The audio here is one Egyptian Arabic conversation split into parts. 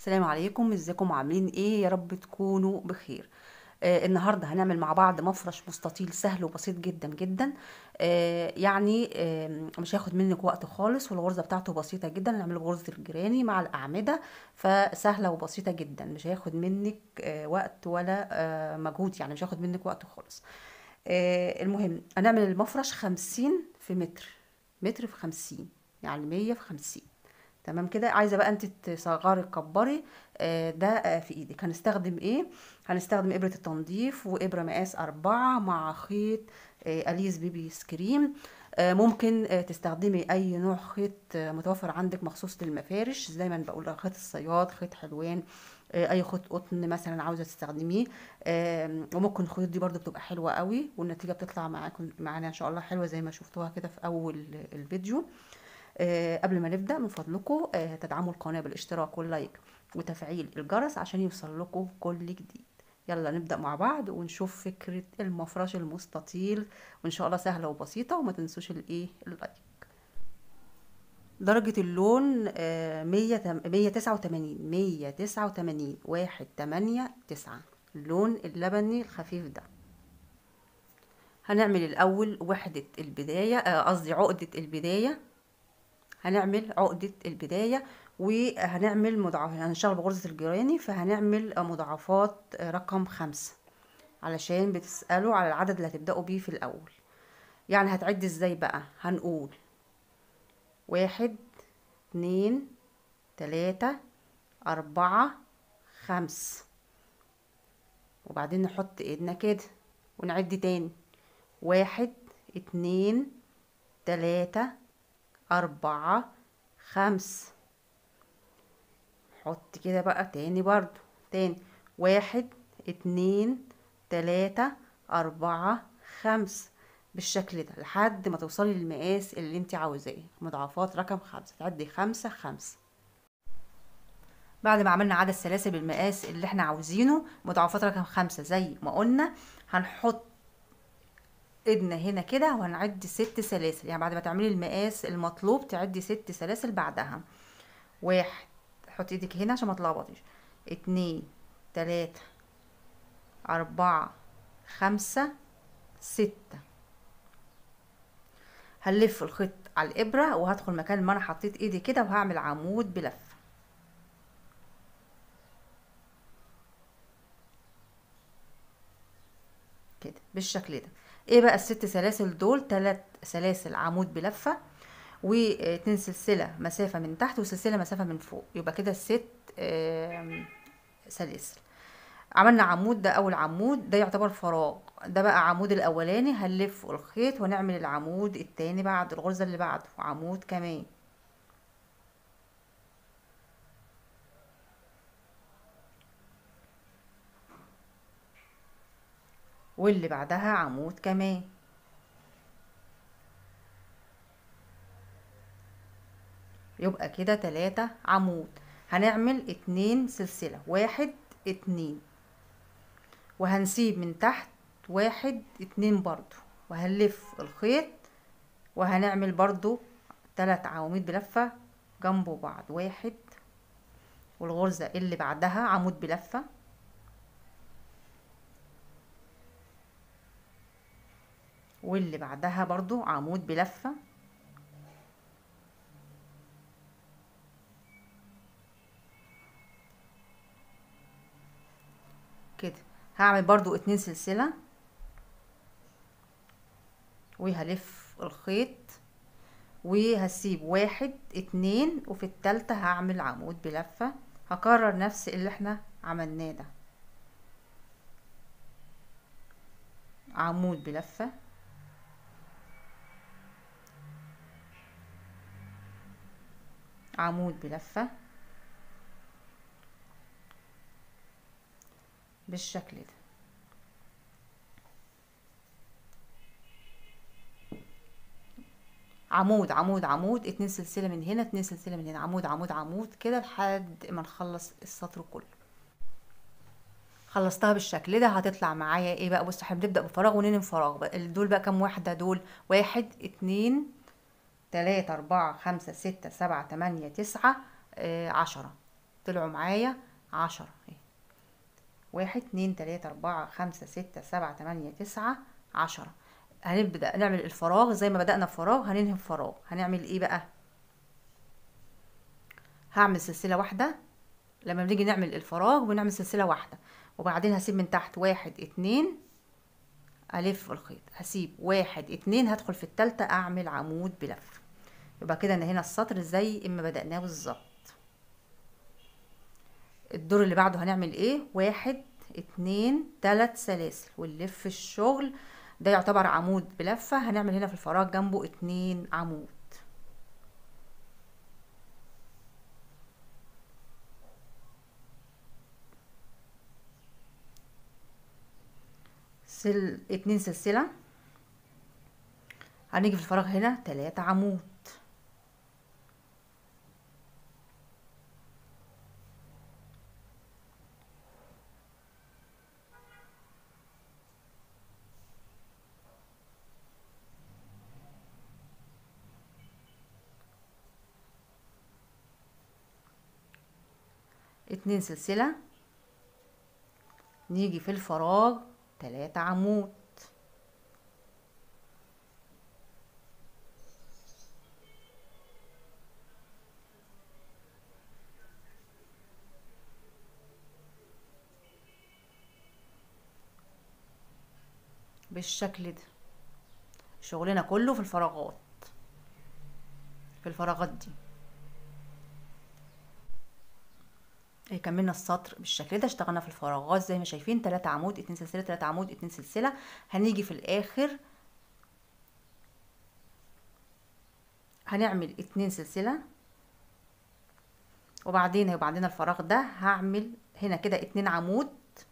السلام عليكم ازيكم عاملين ايه يا رب تكونوا بخير آه النهارده هنعمل مع بعض مفرش مستطيل سهل وبسيط جدا جدا آه يعني آه مش هياخد منك وقت خالص والغرزه بتاعته بسيطه جدا هنعمله بغرزه الجيراني مع الاعمده فسهله وبسيطه جدا مش هياخد منك آه وقت ولا آه مجهود يعني مش هياخد منك وقت خالص آه المهم هنعمل المفرش خمسين في متر متر في خمسين يعني مية في خمسين تمام كده عايزه بقى انت تصغري تكبري آه ده آه في ايدك هنستخدم ايه هنستخدم ابره التنظيف وابره مقاس أربعة مع خيط آه اليس بيبي سكريم آه ممكن آه تستخدمي اي نوع خيط آه متوفر عندك مخصوص للمفارش زي ما بقول خيط الصياد خيط حلوان آه اي خيط قطن مثلا عاوزه تستخدميه آه وممكن الخيوط دي برضو بتبقى حلوه قوي والنتيجه بتطلع معاكم معانا ان شاء الله حلوه زي ما شفتوها كده في اول الفيديو آه قبل ما نبدا من فضلكم آه تدعموا القناه بالاشتراك واللايك وتفعيل الجرس عشان يوصل لكم كل جديد يلا نبدا مع بعض ونشوف فكره المفرش المستطيل وان شاء الله سهله وبسيطه وما تنسوش الايه اللايك درجة اللون مية مية تسعة وتمانين مية تسعة وتمانين واحد تمانية تسعة اللون اللبني الخفيف ده هنعمل الأول وحدة البداية قصدي عقدة البداية هنعمل عقدة البداية وهنعمل مضاعفات هنشتغل بغرزة الجيراني فهنعمل مضاعفات رقم خمسة علشان بتسألوا على العدد اللي هتبدأوا بيه في الأول يعني هتعد ازاي بقى هنقول واحد اتنين تلاتة أربعة خمس وبعدين نحط ايدنا كده ونعد تاني واحد اتنين تلاتة أربعة خمس حط كده بقى تاني برضو تاني واحد اتنين تلاتة أربعة خمس بالشكل ده لحد ما توصلي للمقاس اللي انت عاوزاه مضاعفات رقم خمسة تعدي خمسة خمسة بعد ما عملنا عدد سلاسل بالمقاس اللي احنا عاوزينه مضاعفات رقم خمسة زي ما قلنا هنحط ايدنا هنا كده وهنعد ست سلاسل يعني بعد ما تعملي المقاس المطلوب تعدي ست سلاسل بعدها واحد حط ايدك هنا عشان ما تلخبطيش اتنين تلاتة اربعة خمسة ستة هنلف الخيط على الابرة وهدخل مكان ما انا حطيت ايدي كده وهعمل عمود بلفة كده بالشكل ده ايه بقى الست سلاسل دول تلات سلاسل عمود بلفة واتنين سلسلة مسافة من تحت وسلسلة مسافة من فوق يبقى كده ست سلاسل عملنا عمود ده اول عمود ده يعتبر فراغ ده بقى عمود الاولاني هنلف الخيط ونعمل العمود التاني بعد الغرزة اللي بعده عمود كمان واللي بعدها عمود كمان يبقى كده تلاتة عمود هنعمل اتنين سلسلة واحد اتنين وهنسيب من تحت واحد اتنين برضو وهنلف الخيط وهنعمل برضو تلات عواميد بلفة جنبه بعض واحد والغرزة اللي بعدها عمود بلفة واللي بعدها برضو عمود بلفة كده هعمل برضو اتنين سلسلة وهلف الخيط وهسيب واحد اتنين وفي التالتة هعمل عمود بلفة هكرر نفس اللي احنا عملناه ده عمود بلفة عمود بلفة بالشكل ده عمود عمود عمود اتنين سلسلة من هنا اتنين سلسلة من هنا عمود عمود عمود كده لحد ما نخلص السطر كله خلصتها بالشكل ده هتطلع معايا ايه بقى بص احنا بنبدأ بفراغ وننم فراغ بقى دول بقى كام واحدة دول واحد اتنين تلاتة أربعة خمسة ستة سبعة تمانية تسعة آه عشرة طلعوا معايا عشرة اهي واحد اتنين تلاتة اربعة خمسة ستة سبعة تمانية تسعة عشرة هنبدأ نعمل الفراغ زي ما بدأنا بفراغ هننهي بفراغ هنعمل ايه بقى هعمل سلسلة واحدة لما بنيجي نعمل الفراغ بنعمل سلسلة واحدة وبعدين هسيب من تحت واحد اتنين الف الخيط هسيب واحد اتنين هدخل في التالتة اعمل عمود بلف يبقى كده هنا السطر زي اما بدأناه بالظبط الدور اللي بعده هنعمل ايه واحد اتنين تلات سلاسل ونلف الشغل ده يعتبر عمود بلفة هنعمل هنا في الفراغ جنبه اتنين عمود سل اتنين سلسلة هنيجي في الفراغ هنا تلاتة عمود اتنين سلسلة نيجي في الفراغ تلاتة عمود بالشكل ده شغلنا كله في الفراغات في الفراغات دي إيه، كملنا السطر بالشكل ده اشتغلنا في الفراغات زي ما شايفين تلاتة عمود اتنين سلسلة تلاتة عمود اتنين سلسلة هنيجي في الاخر هنعمل اتنين سلسلة وبعدين هيبقى عندنا الفراغ ده هعمل هنا كده اتنين عمود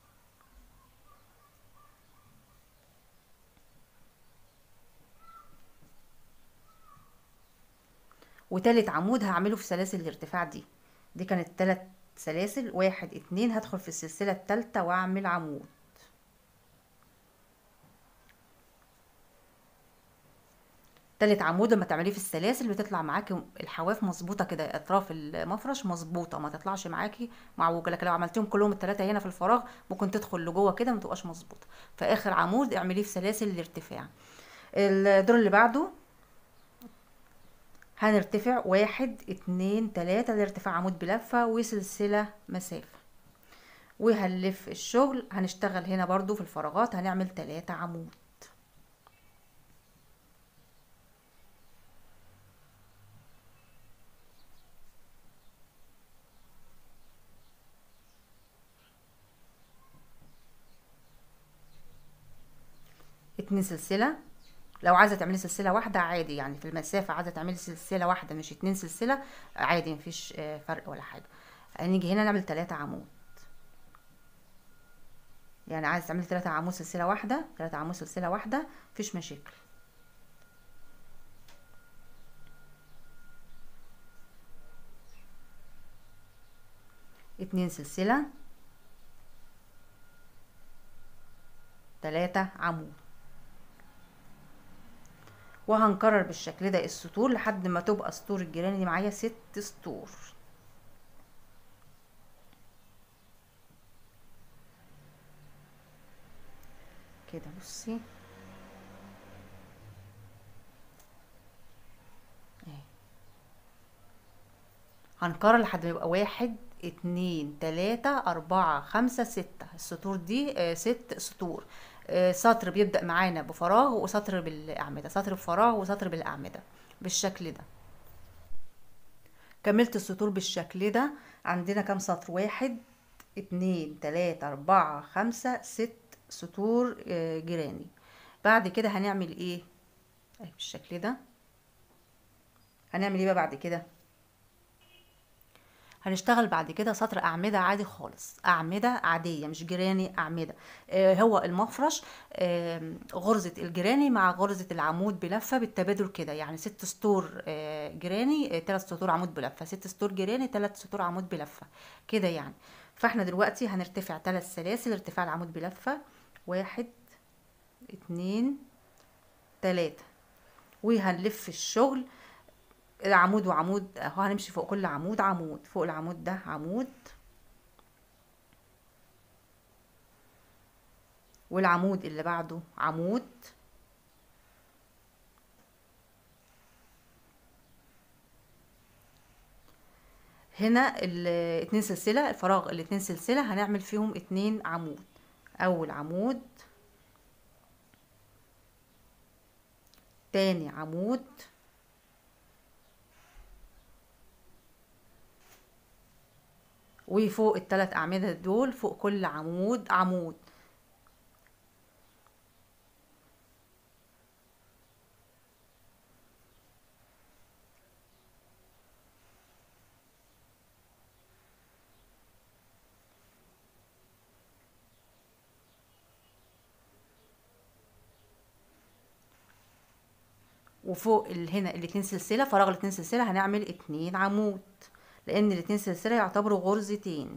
وتالت عمود هعمله في سلاسل الارتفاع دي دي كانت تلات سلاسل واحد اتنين هدخل في السلسلة التالتة واعمل عمود تالت عمود لما تعمليه في السلاسل بتطلع معاكي الحواف مظبوطه كده اطراف المفرش مظبوطه ما تطلعش معاكي معوجه لكن لو عملتيهم كلهم التلاته هنا في الفراغ ممكن تدخل لجوه كده ما تبقاش مظبوطه فاخر عمود اعمليه في سلاسل الارتفاع الدور اللي بعده هنرتفع واحد اتنين تلاتة الارتفاع عمود بلفة وسلسلة مسافة وهنلف الشغل هنشتغل هنا برضو في الفراغات هنعمل تلاتة عمود اتنين سلسلة لو عايزة تعملي سلسلة واحدة عادي يعني في المسافة عايزة تعملي سلسلة واحدة مش اتنين سلسلة عادي مفيش آه، فرق ولا حاجة هنيجي هنا نعمل تلاتة عمود يعني عايزة تعملي تلاتة عمود سلسلة واحدة تلاتة عمود سلسلة واحدة مفيش مشاكل اتنين سلسلة تلاتة عمود وهنكرر بالشكل ده السطور لحد ما تبقى سطور الجيران دي معايا ست سطور كده بصي اهي. هنكرر لحد ما يبقى واحد اتنين تلاتة اربعة خمسة ستة السطور دي آه ست سطور آه سطر بيبدأ معانا بفراغ وسطر بالأعمدة سطر بفراغ وسطر بالأعمدة بالشكل ده كملت السطور بالشكل ده عندنا كام سطر واحد اتنين تلاتة اربعة خمسة ست سطور آه جيراني بعد كده هنعمل ايه اهي بالشكل ده هنعمل ايه بقى بعد كده هنشتغل بعد كده سطر أعمدة عادي خالص أعمدة عادية مش جيراني أعمدة آه هو المفرش آه غرزة الجيراني مع غرزة العمود بلفة بالتبادل كده يعني ست سطور آه جيراني آه تلات سطور عمود بلفة ست سطور جيراني تلات سطور عمود بلفة كده يعني فاحنا دلوقتي هنرتفع تلات سلاسل ارتفاع العمود بلفة واحد اتنين تلاتة وهنلف الشغل عمود وعمود اهو هنمشي فوق كل عمود عمود فوق العمود ده عمود والعمود اللي بعده عمود هنا الاتنين سلسلة الفراغ الاتنين سلسلة هنعمل فيهم اتنين عمود اول عمود تاني عمود وفوق التلات أعمدة دول فوق كل عمود عمود وفوق ال- هنا الاتنين سلسلة فراغ الاتنين سلسلة هنعمل اتنين عمود لأن الاتنين سلسلة يعتبروا غرزتين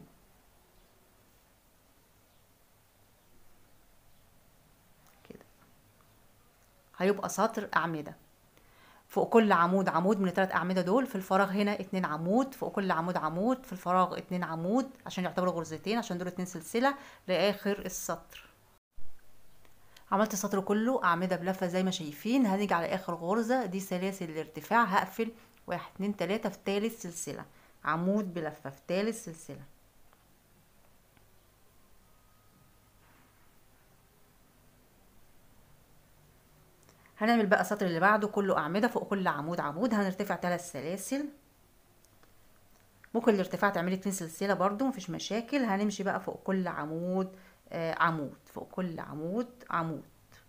كده هيبقى سطر أعمدة فوق كل عمود عمود من التلات أعمدة دول في الفراغ هنا اتنين عمود فوق كل عمود عمود في الفراغ اتنين عمود عشان يعتبروا غرزتين عشان دول اتنين سلسلة لآخر السطر عملت السطر كله أعمدة بلفة زي ما شايفين هنيجي على آخر غرزة دي سلاسل الارتفاع هقفل واحد اتنين تلاتة في تالت سلسلة عمود بلفة في تالت سلسلة هنعمل بقى السطر اللي بعده كله أعمدة فوق كل عمود عمود هنرتفع تلات سلاسل ممكن الارتفاع تعملي اتنين سلسلة برضو مفيش مشاكل هنمشي بقى فوق كل عمود آه عمود فوق كل عمود عمود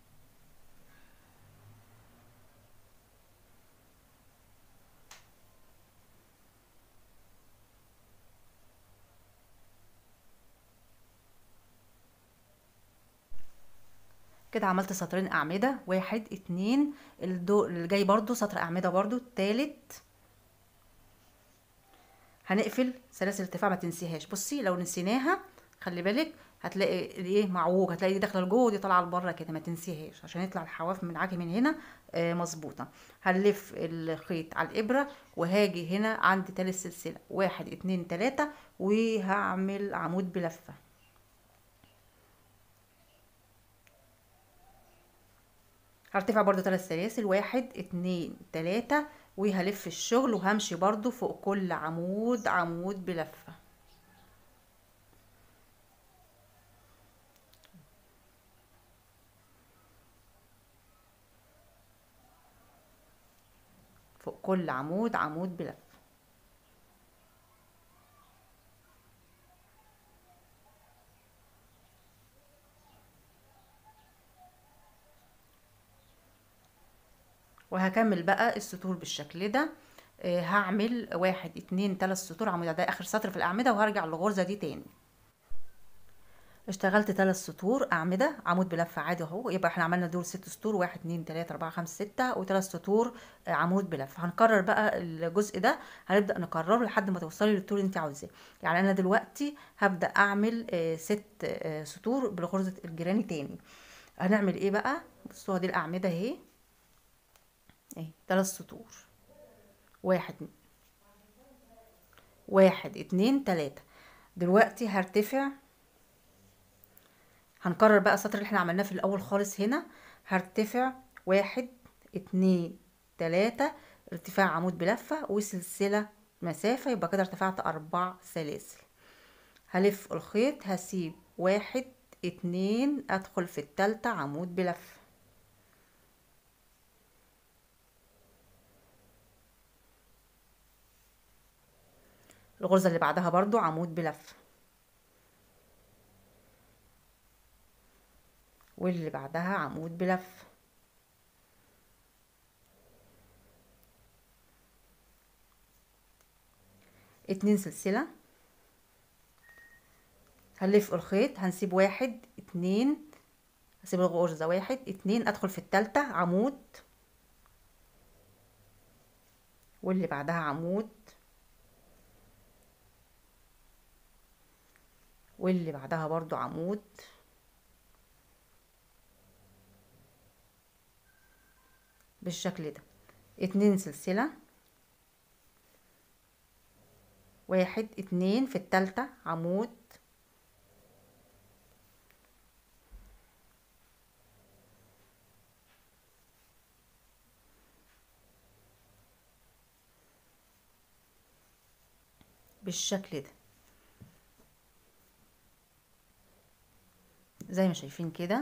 كده عملت سطرين أعمدة واحد اتنين الدو اللي جاي برضو سطر أعمدة برضو التالت هنقفل سلاسل ارتفاع ما تنسيهاش بصي لو نسيناها خلي بالك هتلاقي ايه معوج هتلاقي دي داخله لجوه ودي طالعه لبره كده ما تنسيهاش عشان يطلع الحواف من معاكي من هنا آه مظبوطه هنلف الخيط على الابره وهاجي هنا عند تالت سلسله واحد اتنين تلاته وهعمل عمود بلفه هرتفع برضو تلات سلاسل واحد اتنين تلاتة وهلف الشغل وهمشي برضو فوق كل عمود عمود بلفة فوق كل عمود عمود بلفة وهكمل بقى السطور بالشكل ده آه هعمل واحد اتنين تلات سطور عمود ده اخر سطر في الاعمده وهرجع للغرزه دي تاني اشتغلت تلات سطور اعمده عمود بلفه عادي اهو يبقى احنا عملنا دول ست سطور واحد اتنين تلاته اربعه خمسه سته وتلات سطور آه عمود بلفه هنكرر بقى الجزء ده هنبدا نكرره لحد ما توصلي للطول اللي انت عاوزاه يعني انا دلوقتي هبدا اعمل آه ست آه سطور بالغرزه الجيراني تاني هنعمل ايه بقى بصوا دي الاعمده اهي اهي تلات سطور واحد واحد اتنين تلاتة دلوقتي هرتفع هنكرر بقى السطر اللي احنا عملناه في الاول خالص هنا هرتفع واحد اتنين تلاتة ارتفاع عمود بلفة وسلسلة مسافة يبقى كده ارتفعت اربع سلاسل هلف الخيط هسيب واحد اتنين ادخل في التالتة عمود بلفة الغرزة اللي بعدها برضو عمود بلفة واللي بعدها عمود بلفة اتنين سلسلة هنلف الخيط هنسيب واحد اتنين هسيب الغرزة واحد اتنين ادخل في التالتة عمود واللي بعدها عمود واللي بعدها برضو عمود بالشكل ده اتنين سلسلة واحد اتنين في التالتة عمود بالشكل ده زي ما شايفين كده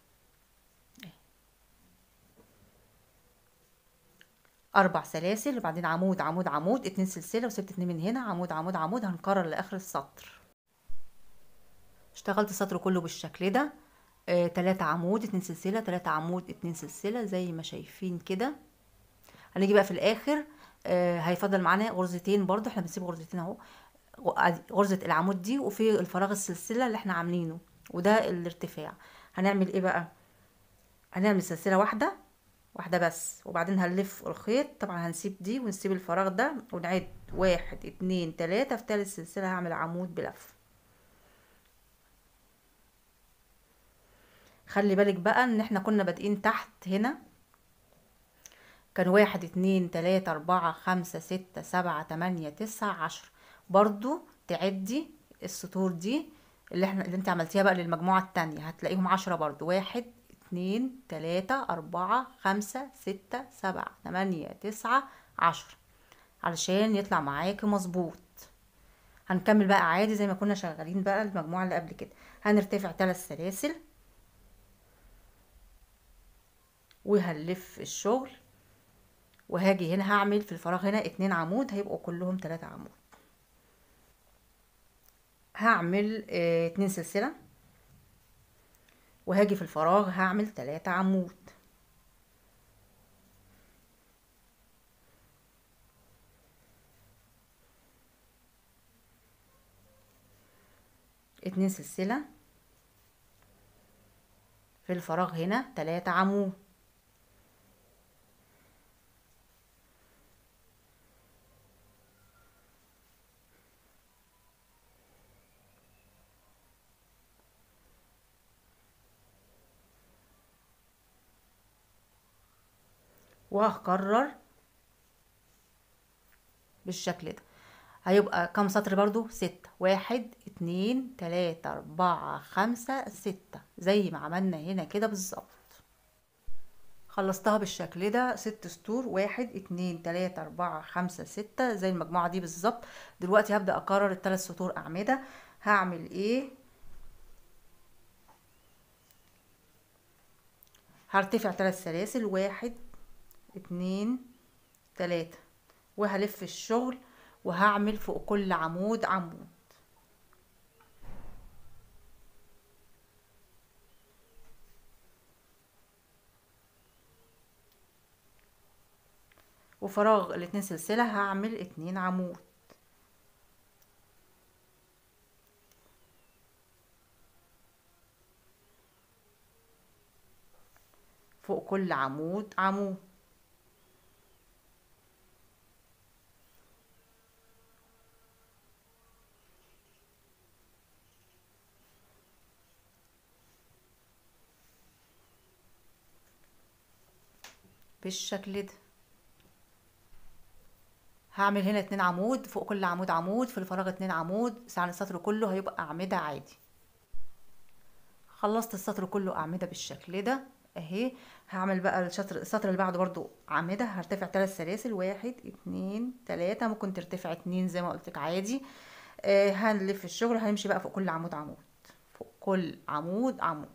اربع سلاسل وبعدين عمود عمود عمود اتنين سلسله وسبت اتنين من هنا عمود عمود عمود هنكرر لاخر السطر اشتغلت السطر كله بالشكل ده آه، تلاتة عمود اتنين سلسله تلاتة عمود اتنين سلسله زي ما شايفين كده هنيجي بقى في الاخر آه، هيفضل معانا غرزتين برضو احنا بنسيب غرزتين اهو غ- غرزة العمود دي وفي الفراغ السلسلة اللي احنا عاملينه وده الارتفاع هنعمل ايه بقى هنعمل سلسلة واحدة واحدة بس وبعدين هنلف الخيط طبعا هنسيب دي ونسيب الفراغ ده ونعد واحد اتنين تلاتة في تالت سلسلة هعمل عمود بلف خلي بالك بقى ان احنا كنا بادئين تحت هنا كان واحد اتنين تلاتة اربعة خمسة ستة سبعة تمانية تسعة عشر برضو تعدي السطور دي اللي احنا اللي انت عملتيها بقى للمجموعة التانية هتلاقيهم عشرة برضو واحد اتنين تلاتة اربعة خمسة ستة سبعة تمانية تسعة عشر علشان يطلع معاكي مظبوط هنكمل بقى عادي زي ما كنا شغالين بقى المجموعة اللي قبل كده هنرتفع تلات سلاسل وهنلف الشغل وهاجي هنا هعمل في الفراغ هنا اتنين عمود هيبقوا كلهم تلاتة عمود هعمل اه اتنين سلسلة وهاجي في الفراغ هعمل تلاتة عمود اتنين سلسلة في الفراغ هنا تلاتة عمود وهكرر بالشكل ده هيبقى كام سطر برضو ستة واحد اتنين تلاتة اربعة خمسة ستة زي ما عملنا هنا كده بالظبط خلصتها بالشكل ده ست سطور واحد اتنين تلاتة اربعة خمسة ستة زي المجموعة دي بالظبط دلوقتي هبدأ اكرر التلات سطور اعمدة هعمل ايه هرتفع تلات سلاسل واحد اتنين تلاتة وهلف الشغل وهعمل فوق كل عمود عمود وفراغ الاتنين سلسلة هعمل اتنين عمود فوق كل عمود عمود بالشكل ده هعمل هنا اتنين عمود فوق كل عمود عمود في الفراغ اتنين عمود يعني السطر كله هيبقى اعمدة عادي خلصت السطر كله اعمدة بالشكل ده اهي هعمل بقى الشطر السطر اللي بعده برضو اعمدة هرتفع ثلاث سلاسل واحد اتنين تلاتة ممكن ترتفع اتنين زي ما قلتلك عادي آه هنلف الشغل هنمشي بقى فوق كل عمود عمود فوق كل عمود عمود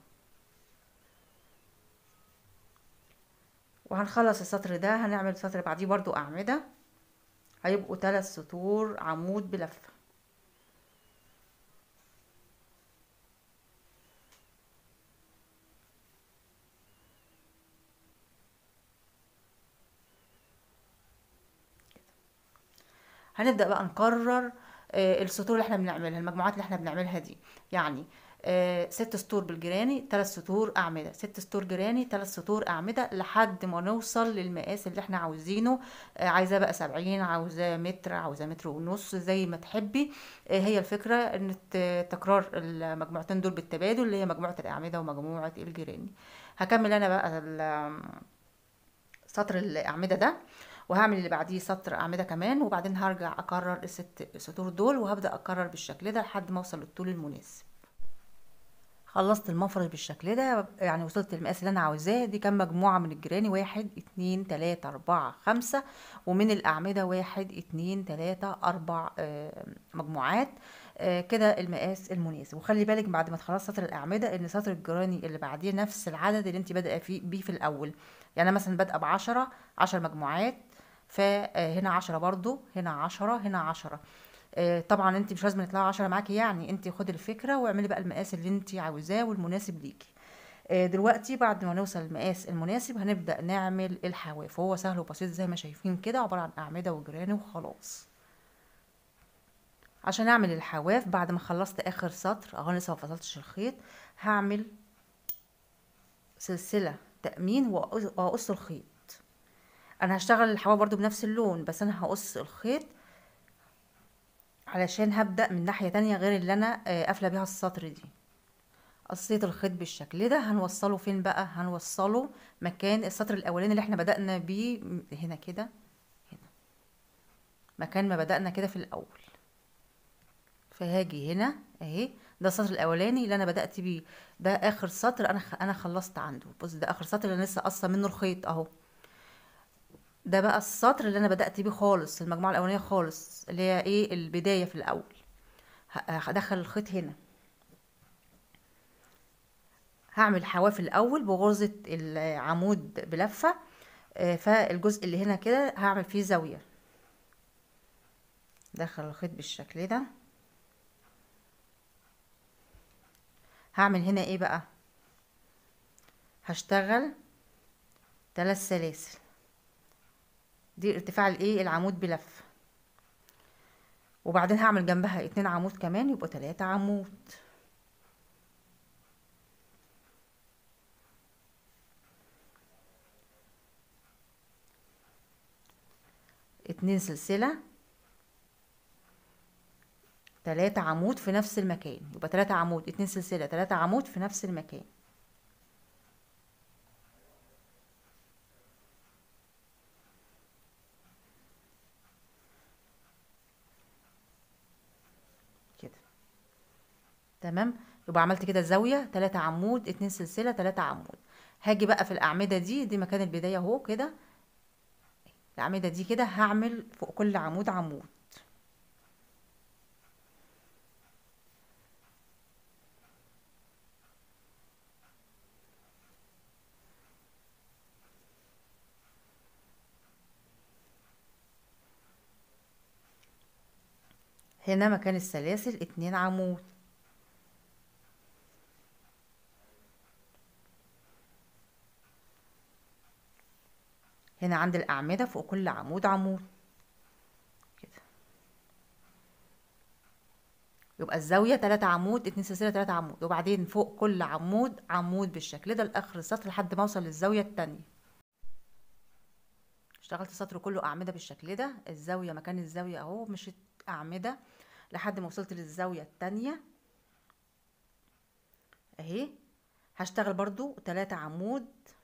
وهنخلص السطر ده هنعمل السطر بعديه برضو اعمدة هيبقوا ثلاث سطور عمود بلفة هنبدأ بقى نكرر آه، السطور اللي احنا بنعملها المجموعات اللي احنا بنعملها دي يعني آه، ست سطور بالجيراني ثلاث سطور أعمدة ست سطور جيراني ثلاث سطور أعمدة لحد ما نوصل للمقاس اللي احنا عاوزينه آه، عايزاه بقى سبعين عاوزاه متر عاوزاه متر ونص زي ما تحبي آه، هي الفكرة ان ت- تكرار المجموعتين دول بالتبادل اللي هي مجموعة الأعمدة ومجموعة الجيراني هكمل انا بقى ال- سطر الأعمدة ده وهعمل اللي بعديه سطر اعمده كمان وبعدين هرجع اكرر الست سطور دول وهبدا اكرر بالشكل ده لحد ما اوصل للطول المناسب خلصت المفرش بالشكل ده يعني وصلت المقاس اللي انا عاوزاه دي كام مجموعة من الجيراني واحد اتنين تلاتة اربعة خمسة ومن الاعمدة واحد اتنين تلاتة اربع آه، مجموعات آه، كده المقاس المناسب وخلي بالك بعد ما تخلص سطر الاعمدة ان سطر الجيراني اللي بعديه نفس العدد اللي انت بادئه فيه بيه في الاول يعني أنا مثلا بادئه بعشرة عشر مجموعات فهنا عشرة برضو هنا عشرة هنا عشرة آه، طبعا انت مش لازم يطلعوا عشرة معاكي يعني انت خدي الفكرة واعملي بقى المقاس اللي انت عاوزاه والمناسب ليكي آه، دلوقتي بعد ما نوصل المقاس المناسب هنبدأ نعمل الحواف وهو سهل وبسيط زي ما شايفين كده عبارة عن أعمدة وجيران وخلاص عشان اعمل الحواف بعد ما خلصت اخر سطر اهو لسه ما فصلتش الخيط هعمل سلسلة تأمين وأقص وأقص الخيط انا هشتغل الحواف برضو بنفس اللون بس انا هقص الخيط علشان هبدأ من ناحية تانية غير اللي انا آه، قافلة بيها السطر دي قصيت الخيط بالشكل ده هنوصله فين بقى هنوصله مكان السطر الاولاني اللي احنا بدأنا بيه م- هنا كده هنا مكان ما بدأنا كده في الاول فهاجي هنا اهي ده السطر الاولاني اللي انا بدأت بيه ده اخر سطر انا خ... انا خلصت عنده بص ده اخر سطر اللي انا لسه قصه منه الخيط اهو ده بقى السطر اللي انا بدأت بيه خالص المجموعة الاولانية خالص اللي هي ايه البداية في الاول ه- هدخل الخيط هنا هعمل حواف الاول بغرزة العمود بلفة آه، فالجزء اللي هنا كده هعمل فيه زاوية دخل الخيط بالشكل ده هعمل هنا ايه بقى هشتغل ثلاث سلاسل دي ارتفاع الايه العمود بلفة وبعدين هعمل جنبها اتنين عمود كمان يبقوا تلاتة عمود اتنين سلسلة تلاتة عمود في نفس المكان يبقى تلاتة عمود اتنين سلسلة تلاتة عمود في نفس المكان كده تمام يبقى عملت كده زاوية تلاتة عمود اتنين سلسلة تلاتة عمود هاجي بقى في الأعمدة دي دي مكان البداية اهو كده الأعمدة دي كده هعمل فوق كل عمود عمود هنا مكان السلاسل اتنين عمود هنا عند الأعمدة فوق كل عمود عمود كده يبقى الزاوية تلاتة عمود اتنين سلسلة تلاتة عمود وبعدين فوق كل عمود عمود بالشكل ده لآخر السطر لحد ما اوصل للزاوية التانية اشتغلت السطر كله أعمدة بالشكل ده الزاوية مكان الزاوية اهو مشيت أعمدة لحد ما وصلت للزاوية التانية اهي هشتغل برضو تلاتة عمود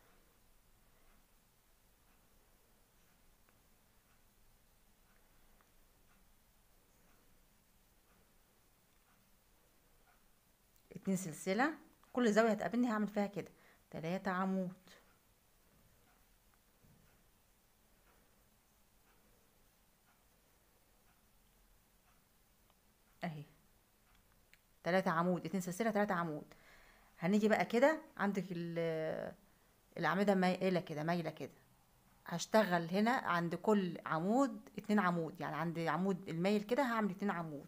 اتنين سلسلة كل زاوية هتقابلني هعمل فيها كده تلاتة عمود اهي تلاتة عمود اتنين سلسلة تلاتة عمود هنيجي بقى كده عندك ال- الأعمدة مايلة كده مايلة كده هشتغل هنا عند كل عمود اتنين عمود يعني عند عمود المايل كده هعمل اتنين عمود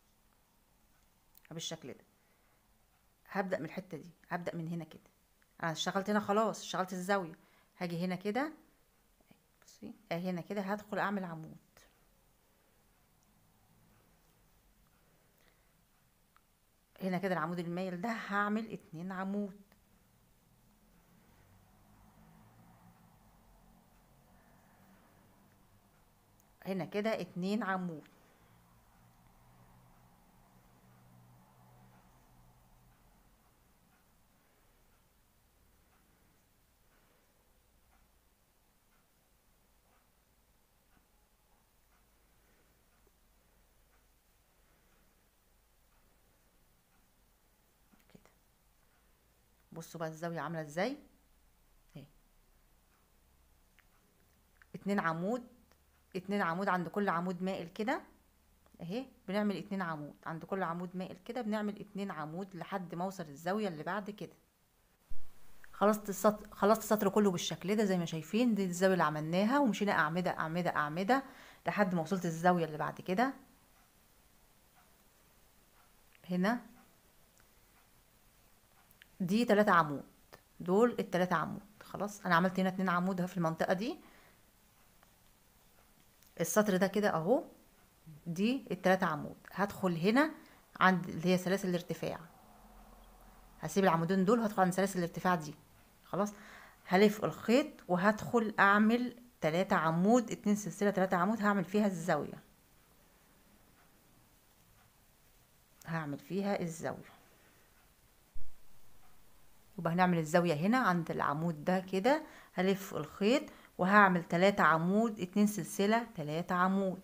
بالشكل ده هبدأ من الحتة دي هبدأ من هنا كده انا اشتغلت هنا خلاص اشتغلت الزاوية هاجي هنا كده بصي اهي هنا كده هدخل اعمل عمود هنا كده العمود المايل ده هعمل اتنين عمود هنا كده اتنين عمود بصوا بقى الزاوية عاملة ازاي اهي اتنين عمود اتنين عمود عند كل عمود مائل كده اهي بنعمل اتنين عمود عند كل عمود مائل كده بنعمل اتنين عمود لحد ما اوصل الزاوية اللي بعد كده خلصت السطر خلصت السطر كله بالشكل ده زي ما شايفين دي الزاوية اللي عملناها ومشينا أعمدة أعمدة أعمدة لحد ما وصلت الزاوية اللي بعد كده هنا دي تلاتة عمود دول التلاتة عمود خلاص انا عملت هنا اتنين عمود اهو في المنطقة دي السطر ده كده اهو دي التلاتة عمود هدخل هنا عند اللي هي سلاسل الارتفاع هسيب العمودين دول وهدخل عند سلاسل الارتفاع دي خلاص هلف الخيط وهدخل اعمل تلاتة عمود اتنين سلسلة تلاتة عمود هعمل فيها الزاوية هعمل فيها الزاوية يبقى هنعمل الزاوية هنا عند العمود ده كده هلف الخيط وهعمل تلاتة عمود اتنين سلسلة تلاتة عمود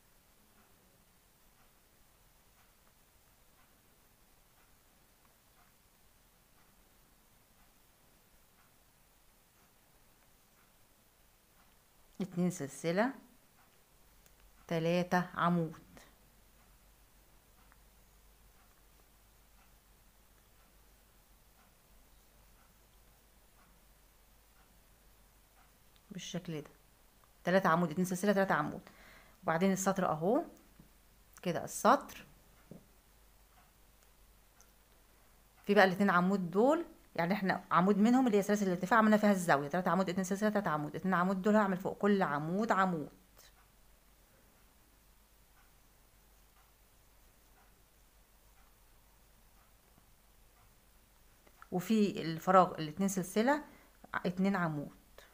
اتنين سلسلة تلاتة عمود بالشكل ده تلاتة عمود اتنين سلسلة تلاتة عمود وبعدين السطر اهو كده السطر في بقى الاتنين عمود دول يعني احنا عمود منهم اللي هي سلاسل الارتفاع عملنا فيها الزاوية تلاتة عمود اتنين سلسلة تلاتة عمود اتنين عمود دول هعمل فوق كل عمود عمود وفي الفراغ الاتنين سلسلة اتنين عمود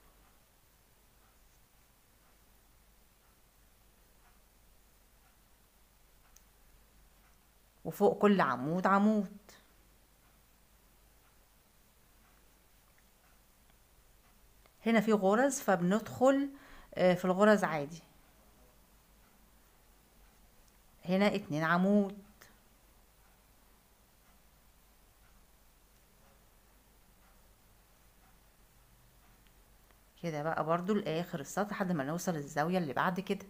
وفوق كل عمود عمود هنا في غرز فبندخل في الغرز عادي هنا اتنين عمود كده بقى برضو لاخر السطر لحد ما نوصل الزاوية اللي بعد كده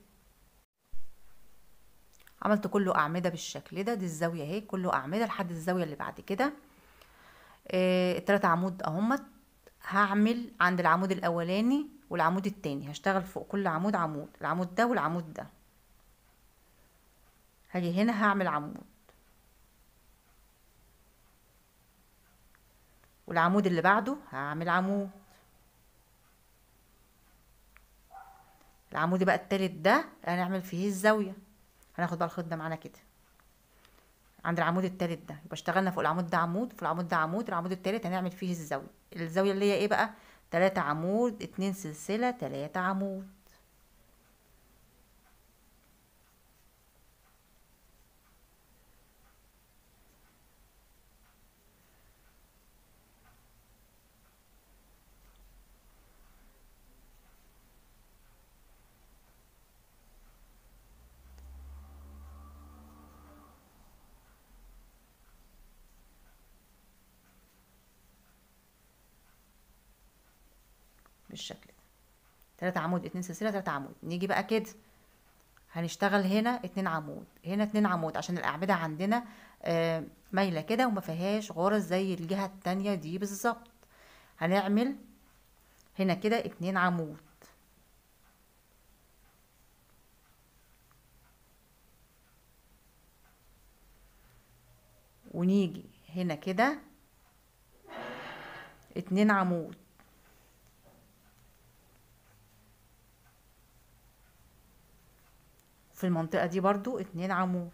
عملت كله اعمدة بالشكل ده دي الزاوية اهي كله اعمدة لحد الزاوية اللي بعد كده آه التلاتة عمود اهمت هعمل عند العمود الاولاني والعمود التاني هشتغل فوق كل عمود عمود العمود ده والعمود ده هاجي هنا هعمل عمود والعمود اللي بعده هعمل عمود العمود بقى التالت ده هنعمل فيه الزاويه هناخد بقى الخيط ده معانا كده عند العمود التالت ده يبقى اشتغلنا فوق العمود ده عمود في العمود ده عمود العمود التالت هنعمل فيه الزاوية الزاوية اللي هي ايه بقى تلاتة عمود اتنين سلسلة تلاتة عمود بالشكل ده تلاتة عمود اتنين سلسلة تلاتة عمود نيجي بقى كده هنشتغل هنا اتنين عمود هنا اتنين عمود عشان الأعمدة عندنا آه مايلة كده وما فيهاش غرز زي الجهة التانية دي بالظبط هنعمل هنا كده اتنين عمود ونيجي هنا كده اتنين عمود في المنطقة دي برضو اتنين عمود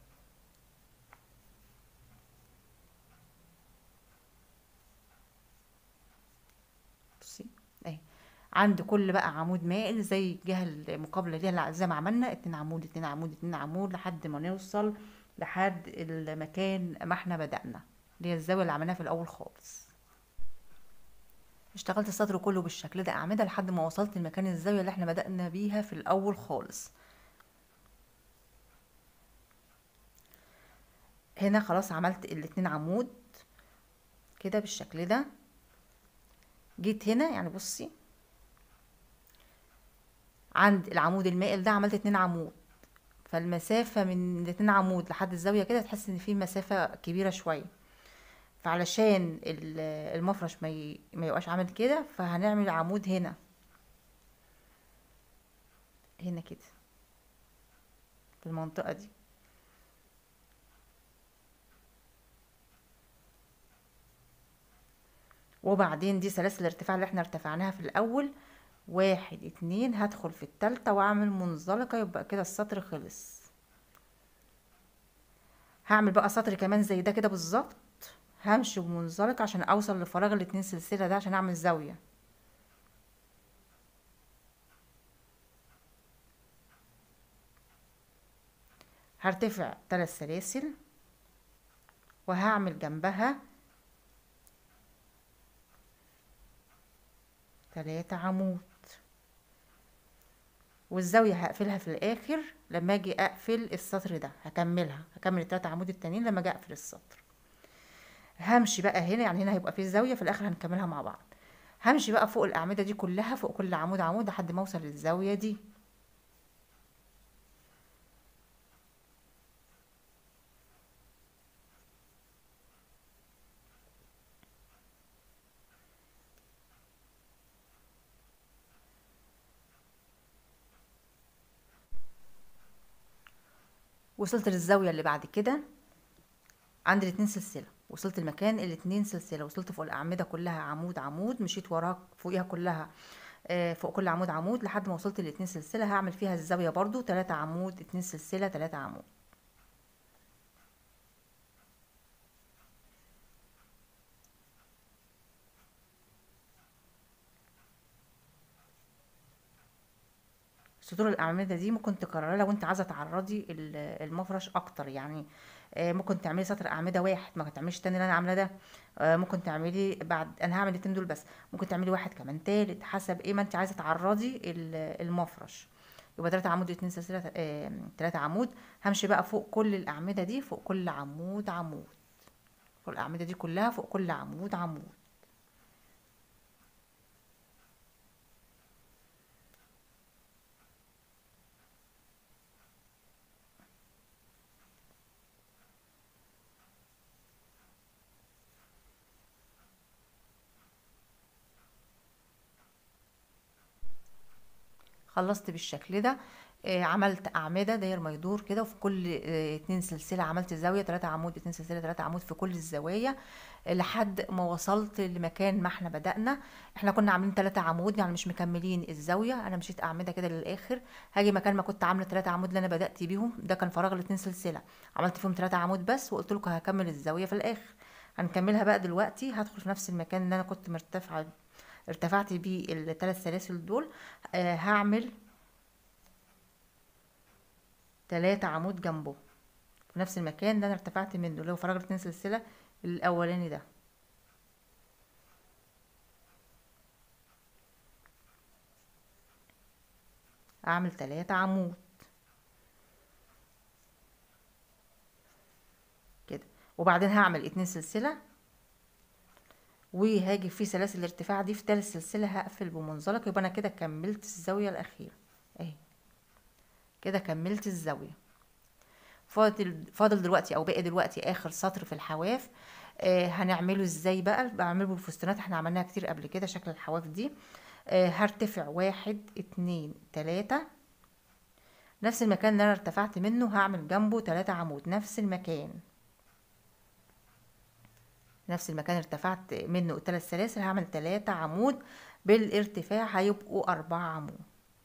بصي اهي عند كل بقى عمود مائل زي الجهة المقابلة ليها زي ما عملنا اتنين عمود اتنين عمود اتنين عمود لحد ما نوصل لحد المكان ما احنا بدأنا اللي هي الزاوية اللي عملناها في الأول خالص اشتغلت السطر كله بالشكل ده أعمدة لحد ما وصلت لمكان الزاوية اللي احنا بدأنا بيها في الأول خالص هنا خلاص عملت الاتنين عمود كده بالشكل ده جيت هنا يعني بصي عند العمود المائل ده عملت اتنين عمود فالمسافة من الاتنين عمود لحد الزاوية كده تحس ان في مسافة كبيرة شوية فعلشان ال- المفرش ما ي- ما يبقاش عامل كده فهنعمل عمود هنا هنا كده في المنطقة دي وبعدين دي سلاسل الارتفاع اللي احنا ارتفعناها في الاول واحد اتنين هدخل في التالتة واعمل منزلقة يبقى كده السطر خلص هعمل بقى سطر كمان زي ده كده بالظبط همشي بمنزلق عشان اوصل لفراغ الاتنين سلسلة ده عشان اعمل زاوية هرتفع تلات سلاسل وهعمل جنبها تلاتة عمود والزاوية هقفلها في الآخر لما أجي أقفل السطر ده هكملها هكمل التلاتة عمود التانيين لما أجي أقفل السطر همشي بقى هنا يعني هنا هيبقى فيه زاوية في الآخر هنكملها مع بعض همشي بقى فوق الأعمدة دي كلها فوق كل عمود عمود لحد ما أوصل للزاوية دي وصلت للزاوية اللي بعد كده عند الاتنين سلسلة وصلت المكان الاتنين سلسلة وصلت فوق الأعمدة كلها عمود عمود مشيت وراها فوقيها كلها آه، فوق كل عمود عمود لحد ما وصلت الاتنين سلسلة هعمل فيها الزاوية برضو تلاتة عمود اتنين سلسلة تلاتة عمود سطور الأعمدة دي ممكن تكررها لو انت عايزة تعرضي ال- المفرش أكتر يعني آه، ممكن تعملي سطر أعمدة واحد ما تعمليش التاني اللي أنا عاملاه ده آه، ممكن تعملي بعد أنا هعمل الاتنين دول بس ممكن تعملي واحد كمان تالت حسب ايه ما انت عايزة تعرضي ال- المفرش يبقى تلاتة عمود اتنين سلسلة آه، تلاتة عمود همشي بقى فوق كل الأعمدة دي فوق كل عمود عمود فوق الأعمدة دي كلها فوق كل عمود عمود خلصت بالشكل ده آه، عملت أعمدة داير ما يدور كده وفي كل آه، اتنين سلسلة عملت زاوية تلاتة عمود اتنين سلسلة تلاتة عمود في كل الزوايا آه، لحد ما وصلت لمكان ما احنا بدأنا احنا كنا عاملين تلاتة عمود يعني مش مكملين الزاوية انا مشيت أعمدة كده للآخر هاجي مكان ما كنت عاملة تلاتة عمود اللي انا بدأت بيهم ده كان فراغ الاتنين سلسلة عملت فيهم تلاتة عمود بس وقلت لكم هكمل الزاوية في الآخر هنكملها بقى دلوقتي هدخل في نفس المكان اللي انا كنت مرتفعة ارتفعت بيه الثلاث سلاسل دول آه هعمل تلاتة عمود جنبه في نفس المكان اللي انا ارتفعت منه اللي هو فراغ الاتنين سلسلة الاولاني ده اعمل تلاتة عمود كده وبعدين هعمل اتنين سلسلة وهاجي في سلاسل الارتفاع دي في تالت سلسلة هقفل بمنزلق يبقى انا كده كملت الزاوية الاخيرة اهي كده كملت الزاوية فاضل فاضل دلوقتي او باقي دلوقتي اخر سطر في الحواف آه هنعمله ازاي بقى بعمله بالفستانات احنا عملناها كتير قبل كده شكل الحواف دي آه هرتفع واحد اتنين تلاتة نفس المكان اللي انا ارتفعت منه هعمل جنبه تلاتة عمود نفس المكان نفس المكان ارتفعت منه التلات سلاسل هعمل تلاتة عمود بالارتفاع هيبقوا أربعة عمود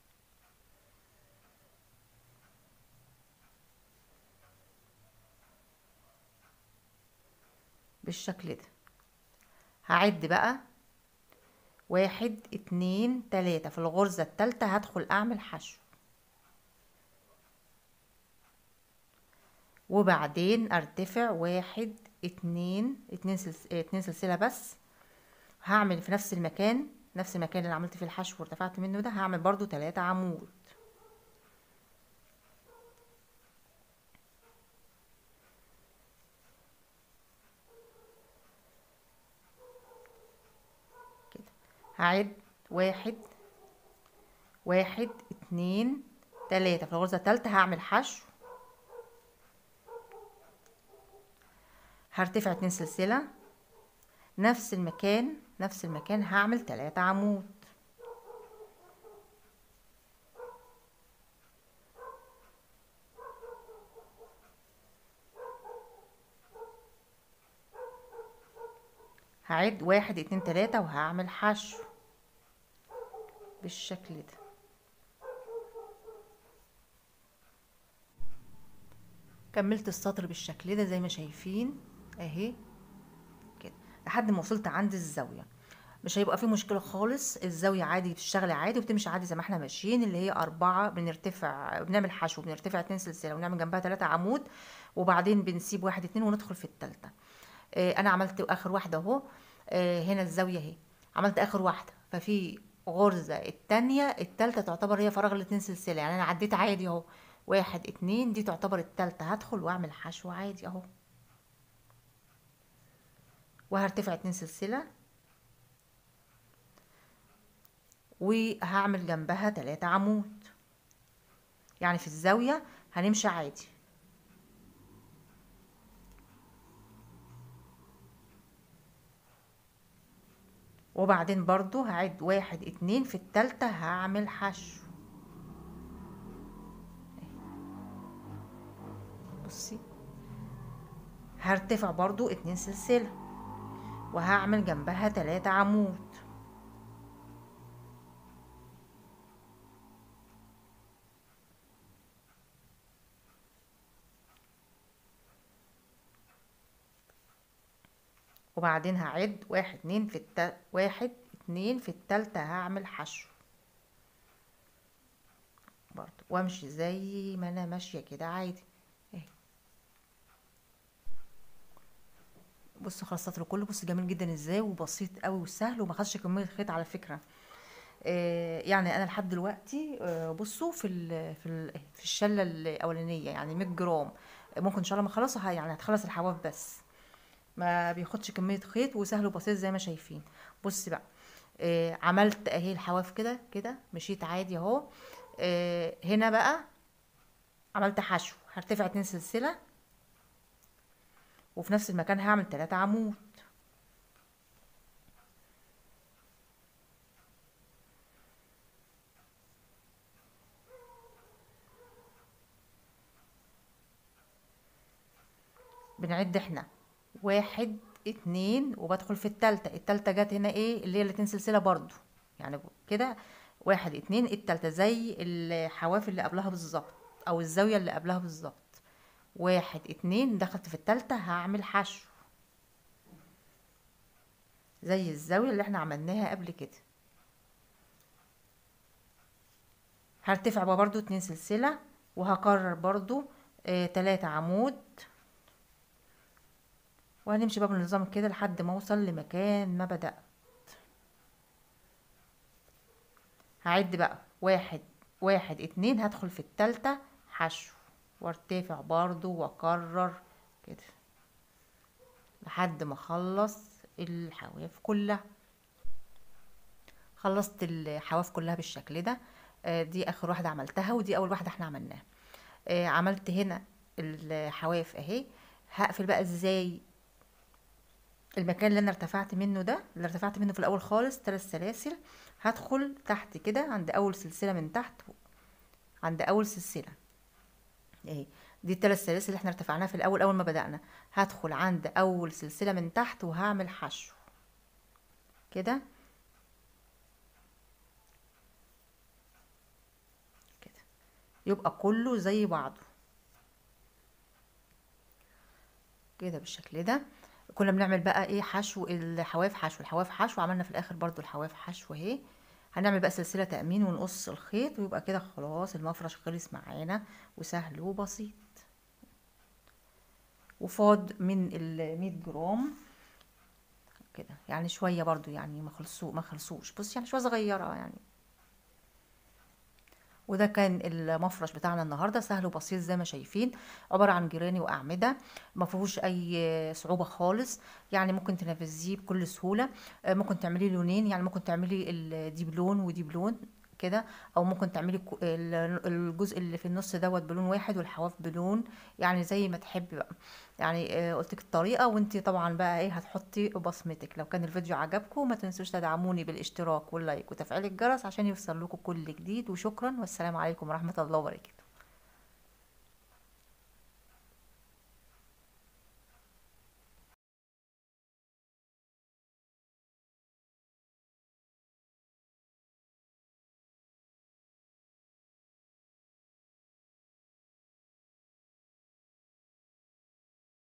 بالشكل ده هعد بقى واحد اتنين تلاتة في الغرزة التالتة هدخل اعمل حشو وبعدين ارتفع واحد اتنين اتنين, سلس... اتنين سلسلة بس هعمل في نفس المكان نفس المكان اللي عملت فيه الحشو وارتفعت منه ده هعمل برضو تلاتة عمود هعد واحد واحد اتنين تلاتة في الغرزة التالتة هعمل حشو هرتفع اتنين سلسلة نفس المكان نفس المكان هعمل تلاتة عمود هعد واحد اتنين تلاتة وهعمل حشو بالشكل ده كملت السطر بالشكل ده زي ما شايفين اهي كده لحد ما وصلت عند الزاويه مش هيبقى في مشكله خالص الزاويه عادي بتشتغل عادي وبتمشي عادي زي ما احنا ماشيين اللي هي أربعة بنرتفع بنعمل حشو بنرتفع اتنين سلسله ونعمل جنبها تلاتة عمود وبعدين بنسيب واحد اتنين وندخل في التالتة اه انا عملت اخر واحده اهو اه هنا الزاويه اهي عملت اخر واحده ففي غرزه التانية التالتة تعتبر هي فراغ الاتنين سلسله يعني انا عديت عادي اهو واحد اتنين دي تعتبر التالتة هدخل واعمل حشو عادي اهو وهرتفع اتنين سلسلة وهعمل جنبها تلاتة عمود يعني في الزاوية هنمشي عادي وبعدين برضو هعد واحد اتنين في التالتة هعمل حشو بصي هرتفع برضو اتنين سلسلة وهعمل جنبها تلاتة عمود وبعدين هعد واحد اتنين في الت... واحد اتنين في التالتة هعمل حشو برضو وامشي زي ما انا ماشية كده عادي اهي بصوا خلاص السطر كله بص جميل جدا ازاي وبسيط قوي وسهل وما خدش كميه خيط على فكره آه يعني انا لحد دلوقتي آه بصوا في ال في ال في الشله الاولانيه يعني 100 جرام ممكن ان شاء الله ما اخلصها يعني هتخلص الحواف بس ما بياخدش كميه خيط وسهل وبسيط زي ما شايفين بص بقى آه عملت اهي الحواف كده كده مشيت عادي اهو آه هنا بقى عملت حشو هرتفع اتنين سلسله وفي نفس المكان هعمل تلاتة عمود بنعد احنا واحد اتنين وبدخل في التالتة التالتة جت هنا ايه اللي هي الاتنين سلسلة برضو يعني كده واحد اتنين التالتة زي الحواف اللي قبلها بالظبط او الزاوية اللي قبلها بالظبط واحد اتنين دخلت في التالتة هعمل حشو زي الزاوية اللي احنا عملناها قبل كده هرتفع بقى برضو اتنين سلسلة وهكرر برضو اه تلاتة عمود وهنمشي بقى بالنظام كده لحد ما اوصل لمكان ما بدأت هعد بقى واحد واحد اتنين هدخل في التالتة حشو وارتفع برضو واكرر كده لحد ما اخلص الحواف كلها خلصت الحواف كلها بالشكل ده آه دي اخر واحده عملتها ودي اول واحده احنا عملناها آه عملت هنا الحواف اهي هقفل بقى ازاي المكان اللي انا ارتفعت منه ده اللي ارتفعت منه في الاول خالص ثلاث سلاسل هدخل تحت كده عند اول سلسله من تحت عند اول سلسله اهي دي الثلاث سلاسل اللي احنا ارتفعناها في الاول اول ما بدأنا هدخل عند اول سلسلة من تحت وهعمل حشو كده كده يبقى كله زي بعضه كده بالشكل ده كنا بنعمل بقى ايه حشو الحواف حشو الحواف حشو عملنا في الاخر برضو الحواف حشو اهي هنعمل بقى سلسله تامين ونقص الخيط ويبقى كده خلاص المفرش خلص معانا وسهل وبسيط وفاض من ال 100 جرام كده يعني شويه برضو يعني ما خلصوا ما خلصوش بص يعني شويه صغيره يعني وده كان المفرش بتاعنا النهارده سهل وبسيط زي ما شايفين عباره عن جيراني واعمده ما فيهوش اي صعوبه خالص يعني ممكن تنفذيه بكل سهوله آه، ممكن تعملي لونين يعني ممكن تعملي ال- دي بلون ودي بلون كده او ممكن تعملي كو- ال- الجزء اللي في النص دوت بلون واحد والحواف بلون يعني زي ما تحبي بقى يعني آه، قلتلك الطريقه وانت طبعا بقى ايه هتحطي بصمتك لو كان الفيديو عجبكم ما تنسوش تدعموني بالاشتراك واللايك وتفعيل الجرس عشان يوصل لكم كل جديد وشكرا والسلام عليكم ورحمه الله وبركاته